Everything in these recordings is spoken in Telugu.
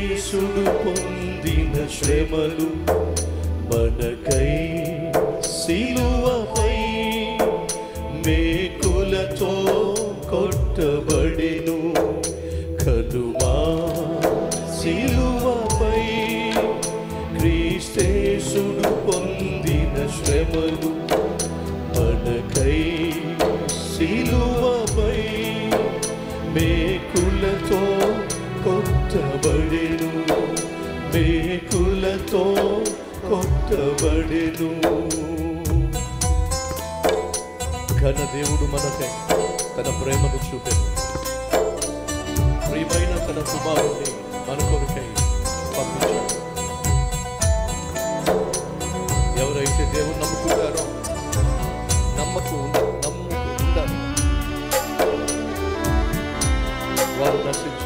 క్రీస్తేశుడు పొందిన శ్రమలు మనకై సిలువపై మేకులతో కొట్టబడెను కనుమా సిలువపై క్రీస్తేశుడు పొందిన శ్రమలు మనకై సిలువపై మేకులతో కొట్టబడెను మేకులతో కొట్టబడెను ఘన దేవుడు మనకై తన ప్రేమను చూపెను ప్రియమైన తన కుమారుణ్ణి మన కొరకై పంపించాడు ఎవరైతే దేవుడు నమ్ముకుంటారో నమ్మకు ఉండ- నమ్ముకు ఉండాలి వారు నశించు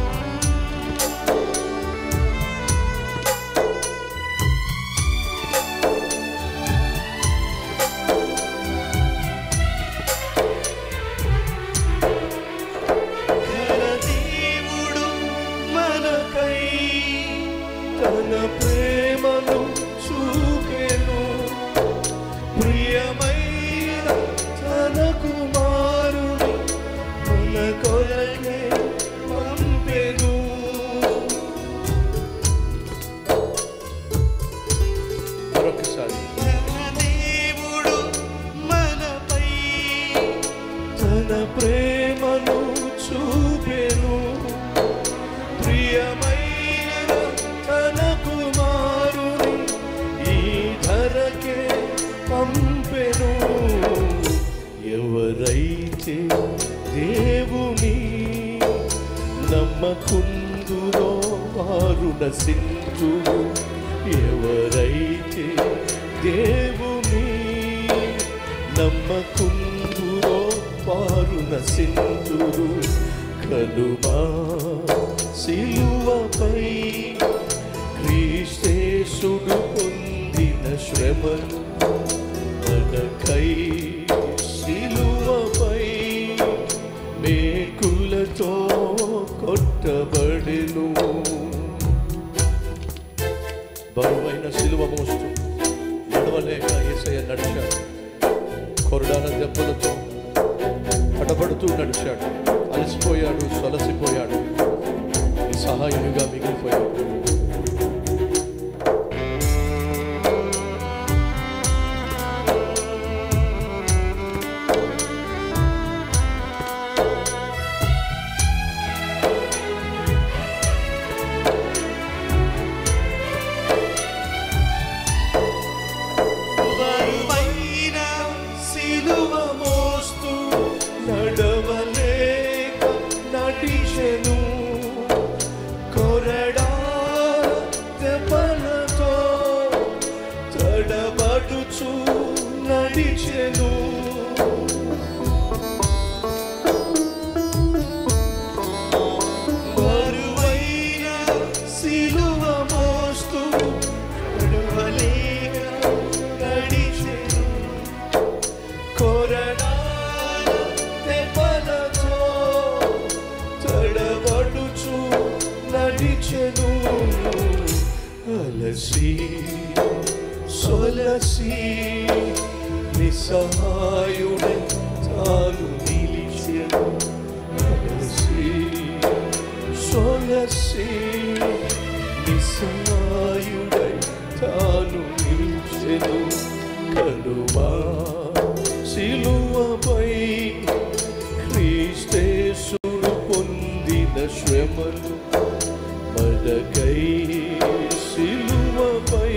దేవుడు మనకై తన ప్రేమను చూపెను ప్రియమైన తన కుమారుని మన కొరకే పంపెను మరొకసారి దేవుడు మనపై తన ప్రేమను చూపెను ప్రియమైన తన కుమారుని ఈ ధరకే పంపెను ఎవరైతే దేవుని నమ్మకుందురో వారు నశించు ఎవరైతే దేవుని నమ్మకుందురో వారు నశించురు కనుమా సిలువపై క్రీస్తేశుడు పొందిన శ్రమలు మనకై సిలువపై మేకులతో కొట్టబడెను బరువైన సిలువ మోస్తూ నడవలేక ఏసయ్య నడిచాడు కొరడాల దెబ్బలతో కడబడుతూ నడిచాడు అలసిపోయాడు సొలసిపోయాడు ఈ సహాయునిగా మిగిలిపోయాడు బరువైన సిలువ మోస్తూ నడవలేక నడిచెను కొరడా దెబ్బలతో తడబడుచు నడిచెను బరువైన సిలువ మోస్తూ నడవలేక నడిచెను కొరడాల దెబ్బలతో తడబడుచు నడిచెను అలసి సొలసి నిస్సహాయుడై తాను నిలిచెను అలసి సొలసి నిస్సహాయుడై తాను నిలిచెను కనుమా సిలువపై క్రీస్తేశుడు పొందిన శ్రమలు మనకై సిలువపై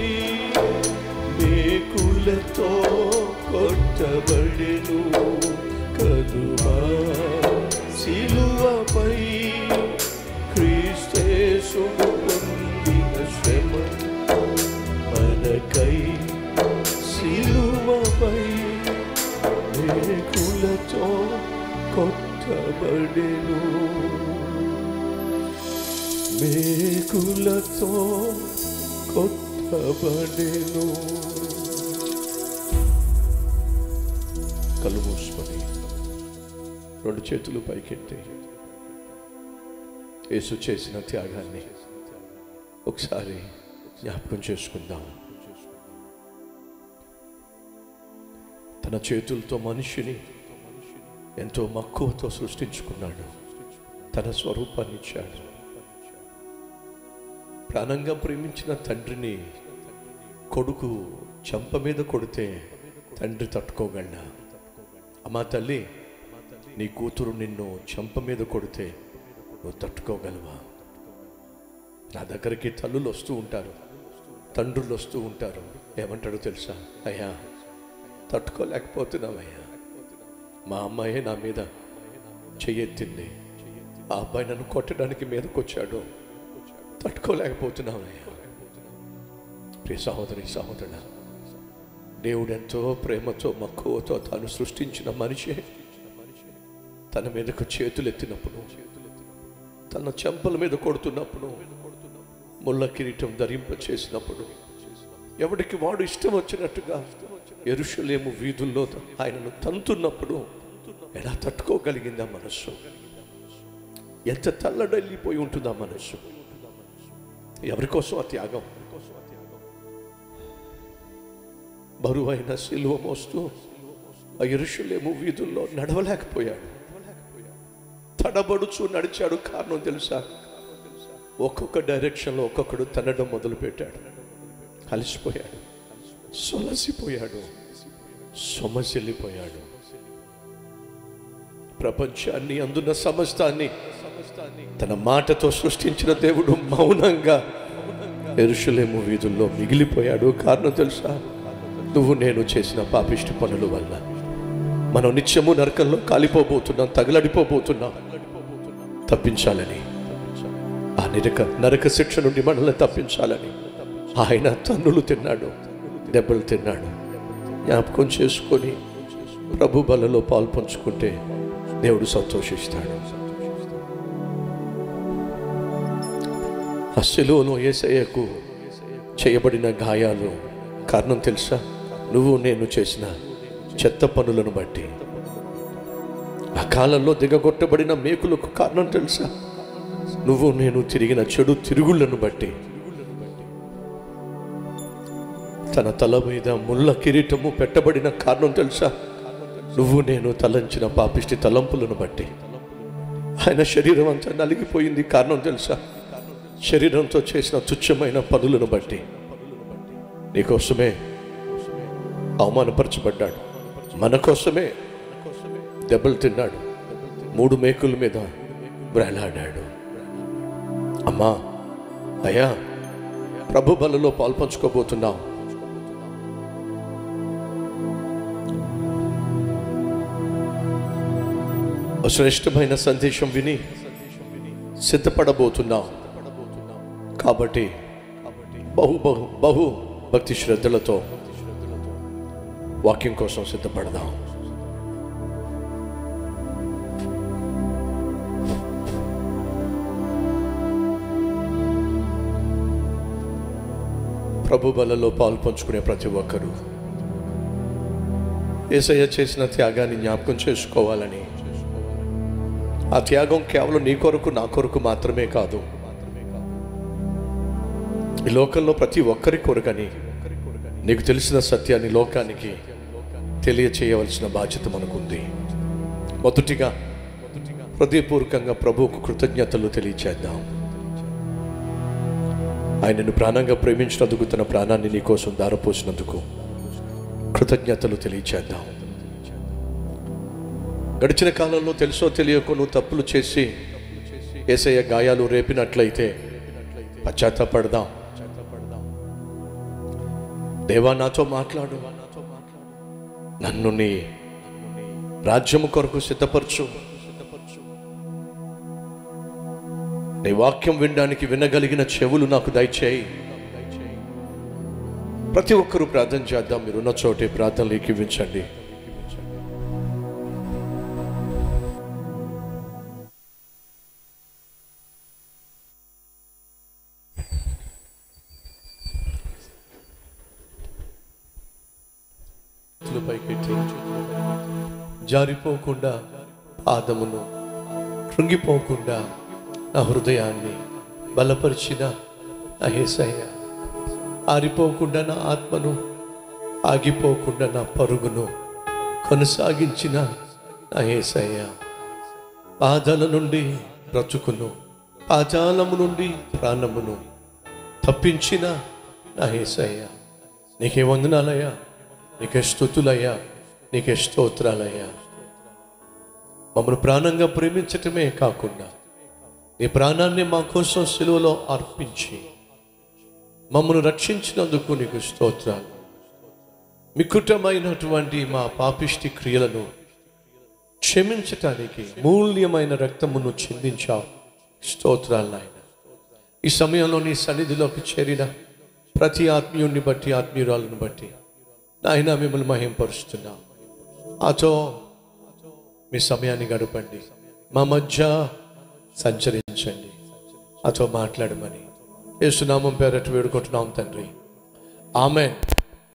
మేకులతో కొట్టబడెను కనుమా సిలువపై క్రీస్తేశుడు పొందిన శ్రమలు మనకై సిలువపై మేకులతో కొట్టబడెను మేకులతో కొట్టబడెను కళ్ళు మూసుకొని రెండు చేతులు పైకెత్తి యేసు చేసిన త్యాగాన్ని ఒకసారి జ్ఞాపకం చేసుకుందాం తన చేతులతో మనిషిని ఎంతో మక్కువతో సృష్టించుకున్నాడు తన స్వరూపాన్ని ఇచ్చాడు ప్రాణంగా ప్రేమించిన తండ్రిని కొడుకు చెంప మీద కొడితే తండ్రి తట్టుకోగలడా అమ్మా తల్లి నీ కూతురు నిన్ను చెంప మీద కొడితే నువ్వు తట్టుకోగలవా నా దగ్గరికి తల్లులు వస్తూ ఉంటారు తండ్రులు వస్తూ ఉంటారు ఏమంటాడో తెలుసా అయ్యా తట్టుకోలేకపోతున్నావయ్యా మా అమ్మాయి నా మీద చెయ్యెత్తింది ఆ అబ్బాయి నన్ను కొట్టడానికి మీదకి వచ్చాడు తట్టుకోలేకపోతున్నావయ్యా ప్రియ సహోదరి సహోదరుడా దేవుడు ఎంతో ప్రేమతో మక్కువతో తాను సృష్టించిన మనిషి తన మీదకు చేతులు ఎత్తినప్పుడు తన చెంపల మీద కొడుతున్నప్పుడు ముళ్ళ కిరీటం ధరింప చేసినప్పుడు ఎవడికి వాడు ఇష్టం వచ్చినట్టుగా ఎరుషలేము వీధుల్లో ఆయనను తంతున్నప్పుడు ఎలా తట్టుకోగలిగిందా మనస్సు ఎంత తల్లడల్లిపోయి ఉంటుందా మనస్సు ఎవరి కోసం ఆ త్యాగం బరువైన సిలువ మోస్తూ ఆ ఎరుషలేము వీధుల్లో నడవలేకపోయాడు తడబడుచు నడిచాడు కారణం తెలుసా ఒక్కొక్క డైరెక్షన్లో ఒక్కొక్కడు తనడం మొదలుపెట్టాడు కలిసిపోయాడు సొలసిపోయాడు సొమసిల్లిపోయాడు ప్రపంచాన్ని అందున్న సమస్తాన్ని తన మాటతో సృష్టించిన దేవుడు మౌనంగా ఎరుషలేము వీధుల్లో మిగిలిపోయాడు కారణం తెలుసా నువ్వు నేను చేసిన పాపిష్టి పనుల వల్ల మనం నిత్యము నరకంలో కాలిపోబోతున్నాం తగలడిపోబోతున్నాం తప్పించాలని ఆ నరక నరక శిక్ష నుండి మనల్ని తప్పించాలని ఆయన తన్నులు తిన్నాడు దెబ్బలు తిన్నాడు జ్ఞాపకం చేసుకొని ప్రభు బలలో పాలు పంచుకుంటే దేవుడు సంతోషిస్తాడు ఆ శిలువలో ఏసయ్యకు చేయబడిన గాయాలు కారణం తెలుసా నువ్వు నేను చేసిన చెత్త పనులను బట్టి ఆ కాలంలో దిగగొట్టబడిన మేకులకు కారణం తెలుసా నువ్వు నేను తిరిగిన చెడు తిరుగుళ్లను బట్టి తన తల మీద ముళ్ళ కిరీటము పెట్టబడిన కారణం తెలుసా నువ్వు నేను తలంచిన పాపిష్టి తలంపులను బట్టి ఆయన శరీరం అంతా నలిగిపోయింది కారణం తెలుసా శరీరంతో చేసిన తుచ్చమైన పనులను బట్టి నీకోసమే అవమానపరచబడ్డాడు మన కోసమే దెబ్బలు తిన్నాడు మూడు మేకుల మీద వేలాడాడు అమ్మా అయ్యా ప్రభు బలలో పాల్పంచుకోబోతున్నావు ఒక శ్రేష్టమైన సందేశం విని సిద్ధపడబోతున్నావు కాబట్టి బహు బహు బహు భక్తి శ్రద్ధలతో వాక్యం కోసం సిద్ధపడదాం ప్రభు బలలో పాలు పంచుకునే ప్రతి ఒక్కరూ ఏసయ్య చేసిన త్యాగాన్ని జ్ఞాపకం చేసుకోవాలని ఆ త్యాగం కేవలం నీ కొరకు నా కొరకు మాత్రమే కాదు ఈ లోకంలో ప్రతి ఒక్కరి కొరకని నీకు తెలిసిన సత్యాన్ని లోకానికి తెలియచేయవలసిన బాధ్యత మనకుంది మొదటిగా హృదయపూర్వకంగా ప్రభువుకు కృతజ్ఞతలు తెలియచేద్దాం ఆయనను ప్రాణంగా ప్రేమించినందుకు తన ప్రాణాన్ని నీ కోసం దారపోసినందుకు కృతజ్ఞతలు తెలియచేద్దాం గడిచిన కాలంలో తెలుసో తెలియకో నువ్వు తప్పులు చేసి ఏసయ్య గాయాలు రేపినట్లయితే పశ్చాత్తపడదాం దేవా నాతో మాట్లాడు నన్ను నీ రాజ్యము కొరకు సిద్ధపరచు నీ వాక్యం వినడానికి వినగలిగిన చెవులు నాకు దయచేయి ప్రతి ఒక్కరూ ప్రార్థన చేద్దాం మీరున్న చోటే ప్రార్థనలు ఎక్కివించండి పైకెట్టి జారిపోకుండా పాదమును కృంగిపోకుండా నా హృదయాన్ని బలపరిచిన నా యేసయ్య ఆరిపోకుండా నా ఆత్మను ఆగిపోకుండా నా పరుగును కొనసాగించిన నా యేసయ్య బాధల నుండి బ్రతుకును పాతాళము నుండి ప్రాణమును తప్పించిన నా యేసయ్య నీకే వందనాలయ్యా నీకే స్థుతులయ్యా నీకే స్తోత్రాలయ్యా మమ్మల్ని ప్రాణంగా ప్రేమించటమే కాకుండా నీ ప్రాణాన్ని మా కోసం సెలువలో అర్పించి మమ్మల్ని రక్షించినందుకు నీకు స్తోత్రాలు మికుటమైనటువంటి మా పాపిష్టి క్రియలను క్షమించటానికి మూల్యమైన రక్తమును చిందించావు స్తోత్రాలు నాయన ఈ సమయంలో నీ సన్నిధిలోకి చేరిన ప్రతి ఆత్మీయుణ్ణి బట్టి ఆత్మీయురాలను బట్టి నాయన మిమ్మల్ని మహింపరుస్తున్నాం అతో మీ సమయాన్ని గడపండి మా మధ్య సంచరించండి అతో మాట్లాడమని యేసునామం పేరట్టు వేడుకుంటున్నాం తండ్రి ఆమెన్